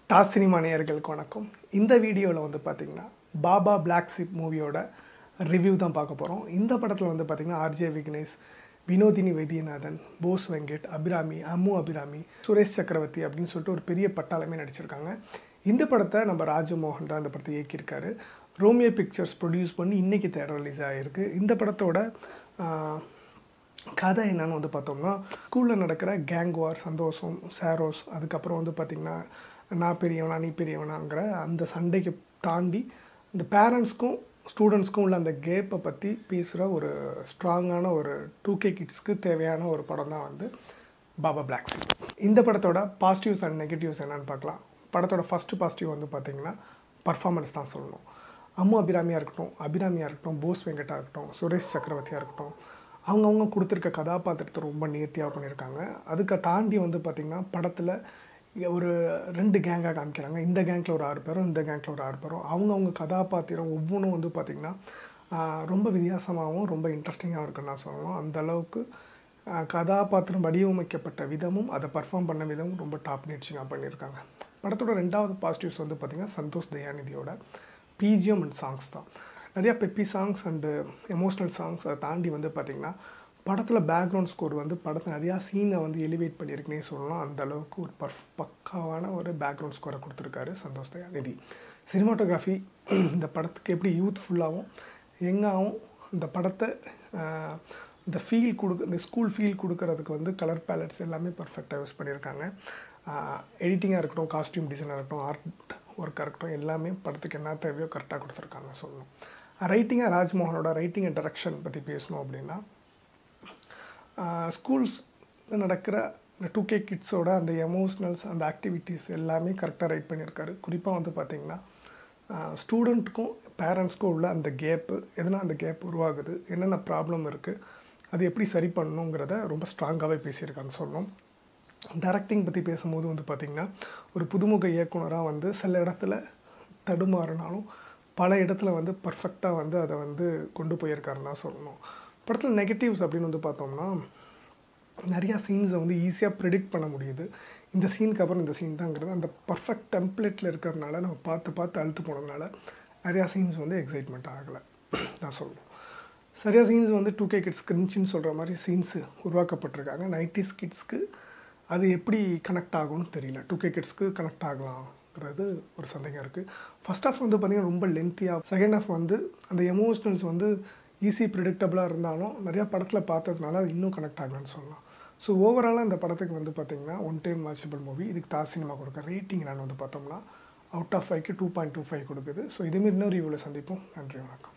toss cinema நேயர்களுக்கு வணக்கம் இந்த வீடியோவில் வந்து பார்த்திங்கன்னா பாபா பிளாக் சிப் மூவியோட ரிவ்யூ தான் பார்க்க போகிறோம் இந்த படத்தில் வந்து பார்த்திங்கன்னா ஆர்ஜே விக்னேஷ் வினோதினி வைத்தியநாதன் போஸ் வெங்கட் அபிராமி அம்மு அபிராமி சுரேஷ் சக்கரவர்த்தி அப்படின்னு சொல்லிட்டு ஒரு பெரிய பட்டாளமே நடிச்சிருக்காங்க இந்த படத்தை நம்ம ராஜமோகன் தான் இந்த படத்தை இயக்கியிருக்காரு ரோமியோ பிக்சர்ஸ் ப்ரொடியூஸ் பண்ணி இன்றைக்கி தேட்டர் ரிலீஸ் ஆகிருக்கு இந்த படத்தோட ஆஹ், கதை என்னன்னு வந்து பார்த்தோம்னா ஸ்கூலில் நடக்கிற கேங் வார் சந்தோஷம் சாரோஸ் அதுக்கப்புறம் வந்து பார்த்திங்கன்னா நான் பெரியவனா நீ பெரியவனாங்கிற அந்த சண்டைக்கு தாண்டி இந்த பேரண்ட்ஸ்க்கும் ஸ்டூடெண்ட்ஸ்க்கும் உள்ள அந்த கேப்பை பற்றி பேசுகிற ஒரு ஸ்ட்ராங்கான ஒரு டூ கே கிட்ஸ்க்கு தேவையான ஒரு படம் தான் வந்து பாபா பிளாக் சிப் இந்த படத்தோட பாசிட்டிவ்ஸ் அண்ட் நெகட்டிவ்ஸ் என்னன்னு பார்க்கலாம் படத்தோட ஃபஸ்ட்டு பாசிட்டிவ் வந்து பார்த்திங்கன்னா பர்ஃபார்மன்ஸ் தான் சொல்லணும் அம்மு அபிராமியாக இருக்கட்டும் அபிராமியாக இருக்கட்டும் போஸ் வெங்கட்டா இருக்கட்டும் சுரேஷ் சக்கரவர்த்தியாக இருக்கட்டும் அவங்கவுங்க கொடுத்துருக்க கதாபாத்திரத்தை ரொம்ப நேர்த்தியாக பண்ணியிருக்காங்க அதுக்கு தாண்டி வந்து பார்த்திங்கன்னா படத்தில் ஒரு ரெண்டு கேங்காக காமிக்கிறாங்க இந்த கேங்கில் ஒரு ஆறு பேரும் இந்த கேங்கில் ஒரு ஆறு பேரும் அவங்கவுங்க கதாபாத்திரம் ஒவ்வொன்றும் வந்து பார்த்திங்கன்னா ஆஹ், ரொம்ப வித்தியாசமாகவும் ரொம்ப இன்ட்ரெஸ்டிங்காகவும் இருக்குன்னு நான் சொல்லணும் அந்த அளவுக்கு ஆஹ், கதாபாத்திரம் வடிவமைக்கப்பட்ட விதமும் அதை பர்ஃபார்ம் பண்ண விதமும் ரொம்ப டாப் நேச்சிங்காக பண்ணியிருக்காங்க படத்தோட ரெண்டாவது பாசிட்டிவ்ஸ் வந்து பார்த்திங்கன்னா சந்தோஷ் தயாநிதியோட பிஜிஎம் அண்ட் சாங்ஸ் தான் நிறையா peppy songs and emotional songs அதை தாண்டி வந்து பார்த்திங்கன்னா படத்தில் பேக்ரவுண்ட் ஸ்கோர் வந்து படத்தை நிறையா சீனை வந்து எலிவேட் பண்ணியிருக்குனே சொல்லலாம் அந்த அளவுக்கு ஒரு பர்ஃப் பக்காவான ஒரு பேக்ரவுண்ட் ஸ்கோரை கொடுத்துருக்காரு சந்தோஷ் தயாநிதி சினிமாட்டோகிராஃபி இந்த படத்துக்கு எப்படி யூத்ஃபுல்லாகவும் யங்காகவும் இந்த படத்தை ஆஹ், இந்த ஃபீல் கொடுக்க இந்த ஸ்கூல் ஃபீல் கொடுக்கறதுக்கு வந்து கலர் பேலட்ஸ் எல்லாமே பர்ஃபெக்டாக யூஸ் பண்ணியிருக்காங்க எடிட்டிங்காக இருக்கட்டும் காஸ்டியூம் டிசைனாக இருக்கட்டும் ஆர்ட் ஒர்க்காக இருக்கட்டும் எல்லாமே படத்துக்கு என்ன தேவையோ கரெக்டாக கொடுத்துருக்காங்க சொல்லணும் ரைட்டிங்காக ராஜ்மோகனோட ரைட்டிங் அண்ட் டைரக்ஷன் பற்றி பேசணும் அப்படின்னா ஸ்கூல்ஸ் நடக்கிற இந்த டூ கே கிட்ஸோட அந்த எமோஷ்னல்ஸ் அந்த ஆக்டிவிட்டீஸ் எல்லாமே கரெக்டாக ரைட் பண்ணியிருக்காரு குறிப்பாக வந்து பார்த்திங்கன்னா ஸ்டூடெண்ட்டுக்கும் பேரண்ட்ஸ்க்கும் உள்ள அந்த கேப்பு எதனால் அந்த கேப் உருவாகுது என்னென்ன ப்ராப்ளம் இருக்குது அது எப்படி சரி பண்ணணுங்கிறத ரொம்ப ஸ்ட்ராங்காகவே பேசியிருக்கான்னு சொல்லணும் டைரக்டிங் பற்றி பேசும்போது வந்து பார்த்திங்கன்னா ஒரு புதுமுக இயக்குனராக வந்து சில இடத்துல தடுமாறினாலும் பல இடத்துல வந்து பர்ஃபெக்டாக வந்து அதை வந்து கொண்டு போயிருக்காருன்னு தான் சொல்லணும் படத்தில் நெகட்டிவ்ஸ் அப்படின்னு வந்து பார்த்தோம்னா நிறையா சீன்ஸை வந்து ஈஸியாக ப்ரிடிக்ட் பண்ண முடியுது இந்த சீனுக்கு அப்புறம் இந்த சீன் தாங்கிறது அந்த பர்ஃபெக்ட் டெம்ப்ளேட்டில் இருக்கிறதுனால நம்ம பார்த்து பார்த்து அழுத்து போனதுனால நிறையா சீன்ஸ் வந்து எக்ஸைட்மெண்ட் ஆகலை நான் சொல்லணும் சரியா சீன்ஸ் வந்து டூ கே கிட்ஸ் கிரிஞ்சின்னு சொல்கிற மாதிரி சீன்ஸு உருவாக்கப்பட்டிருக்காங்க நைன்டிஸ் கிட்ஸ்க்கு அது எப்படி கனெக்ட் ஆகும்னு தெரியல டூ கே கிட்ஸ்க்கு கனெக்ட் ஆகலாம்ங்கிறது ஒரு சந்தேகம் இருக்குது ஃபர்ஸ்ட் ஹாஃப் வந்து பார்த்திங்கன்னா ரொம்ப லென்த்தியாக செகண்ட் ஹாஃப் வந்து அந்த எமோஷ்னல்ஸ் வந்து ஈஸி ப்ரிடிக்டபுளாக இருந்தாலும் நிறையா படத்தில் பார்த்ததுனால அது இன்னும் கனெக்ட் ஆகலன்னு சொல்லலாம் ஸோ ஓவராலாக இந்த படத்துக்கு வந்து பார்த்திங்கன்னா ஒன் டைம் வாட்சபிள் மூவி இதுக்கு தாஸ் சினிமா கொடுக்க ரேட்டிங் நான் வந்து பார்த்தோம்னா அவுட் ஆஃப் ஃபைவ்க்கு டூ பாயிண்ட் டூ ஃபைவ் கொடுக்குது ஸோ இதேமாரி இன்னொரு ரிவ்யூவில் சந்திப்போம் நன்றி வணக்கம்